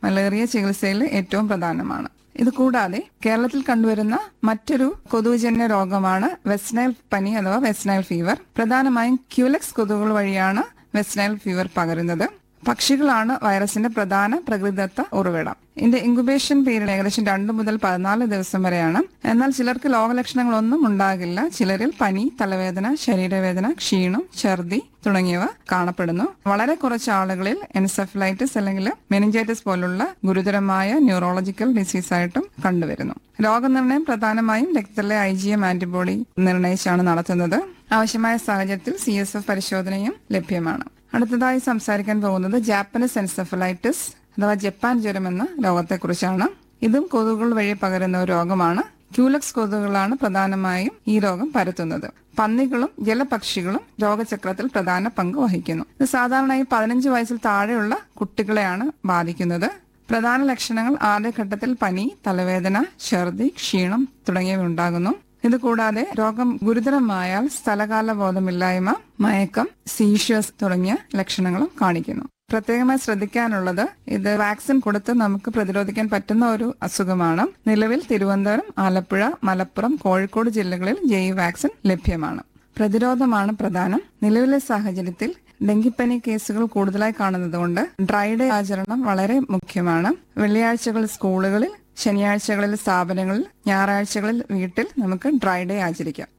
malaria ചികിത്സയിൽ ഏറ്റവും പ്രധാനമാണ് ഇത് കൂടാതെ കേരളത്തിൽ കണ്ടുവരുന്ന മറ്റൊരു കൊതുകുജന്യ രോഗമാണ് വെസ്റ്റ്നൈൽ പനി അഥവാ വെസ്റ്റ്നൈൽ ഫീവർ പ്രധാനമായും ക്യൂലെക്സ് കൊതുകുകൾ വഴിയാണ് വെസ്റ്റ്നൈൽ ഫീവർ പകരുന്നത് പക്ഷികളാണ് വൈറസിന്റെ പ്രധാന പ്രകൃതിദത്ത ഉറവിടം ഇതിന്റെ ഇൻക്യുബേഷൻ പീരീഡ് ഏകദേശം രണ്ട് മുതൽ പതിനാല് ദിവസം വരെയാണ് എന്നാൽ ചിലർക്ക് രോഗലക്ഷണങ്ങളൊന്നും ഉണ്ടാകില്ല ചിലരിൽ പനി തലവേദന ശരീരവേദന ക്ഷീണം ഛർദി തുടങ്ങിയവ കാണപ്പെടുന്നു വളരെ കുറച്ച് ആളുകളിൽ എൻസെഫലൈറ്റിസ് അല്ലെങ്കിൽ മെനിഞ്ചൈറ്റിസ് പോലുള്ള ഗുരുതരമായ ന്യൂറോളജിക്കൽ ഡിസീസ് ആയിട്ടും കണ്ടുവരുന്നു രോഗനിർണയം പ്രധാനമായും രക്തത്തിലെ ഐ ജി എം ആന്റിബോഡി നിർണയിച്ചാണ് നടത്തുന്നത് ആവശ്യമായ സാഹചര്യത്തിൽ സി എസ് എഫ് പരിശോധനയും ലഭ്യമാണ് അടുത്തതായി സംസാരിക്കാൻ പോകുന്നത് ജാപ്പനീസ് എൻസെഫലൈറ്റിസ് അഥവാ ജപ്പാൻ ജ്വരം എന്ന രോഗത്തെക്കുറിച്ചാണ് ഇതും കൊതുകുകൾ വഴി പകരുന്ന ഒരു രോഗമാണ് ക്യൂലക്സ് കൊതുകുകളാണ് പ്രധാനമായും ഈ രോഗം പരത്തുന്നത് പന്നികളും ജലപക്ഷികളും രോഗചക്രത്തിൽ പ്രധാന പങ്ക് വഹിക്കുന്നു ഇത് സാധാരണയായി പതിനഞ്ച് വയസ്സിൽ താഴെയുള്ള കുട്ടികളെയാണ് ബാധിക്കുന്നത് പ്രധാന ലക്ഷണങ്ങൾ ആദ്യഘട്ടത്തിൽ പനി തലവേദന ഛർദി ക്ഷീണം തുടങ്ങിയവ ഉണ്ടാകുന്നു ഇത് കൂടാതെ രോഗം ഗുരുതരമായാൽ സ്ഥലകാല ബോധമില്ലായ്മ മയക്കം സീഷ്യസ് തുടങ്ങിയ ലക്ഷണങ്ങളും കാണിക്കുന്നു പ്രത്യേകമായി ശ്രദ്ധിക്കാനുള്ളത് ഇത് വാക്സിൻ കൊടുത്ത് നമുക്ക് പ്രതിരോധിക്കാൻ പറ്റുന്ന ഒരു അസുഖമാണ് നിലവിൽ തിരുവനന്തപുരം ആലപ്പുഴ മലപ്പുറം കോഴിക്കോട് ജില്ലകളിൽ ജെയ് വാക്സിൻ ലഭ്യമാണ് പ്രതിരോധമാണ് പ്രധാനം നിലവിലെ സാഹചര്യത്തിൽ ഡെങ്കിപ്പനി കേസുകൾ കൂടുതലായി കാണുന്നതുകൊണ്ട് ഡ്രൈ ഡേ ആചരണം വളരെ മുഖ്യമാണ് വെള്ളിയാഴ്ചകളിൽ സ്കൂളുകളിൽ ശനിയാഴ്ചകളിൽ സ്ഥാപനങ്ങളിൽ ഞായറാഴ്ചകളിൽ വീട്ടിൽ നമുക്ക് ഡ്രൈ ഡേ ആചരിക്കാം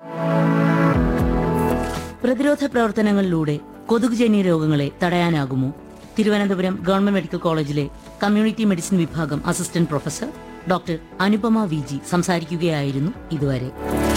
പ്രതിരോധ പ്രവർത്തനങ്ങളിലൂടെ കൊതുകുജന്യ രോഗങ്ങളെ തടയാനാകുമോ തിരുവനന്തപുരം ഗവൺമെന്റ് മെഡിക്കൽ കോളേജിലെ കമ്മ്യൂണിറ്റി മെഡിസിൻ വിഭാഗം assistant professor doctor Anupama V G സംസാരിക്കുകയായിരുന്നു ഇതുവരെ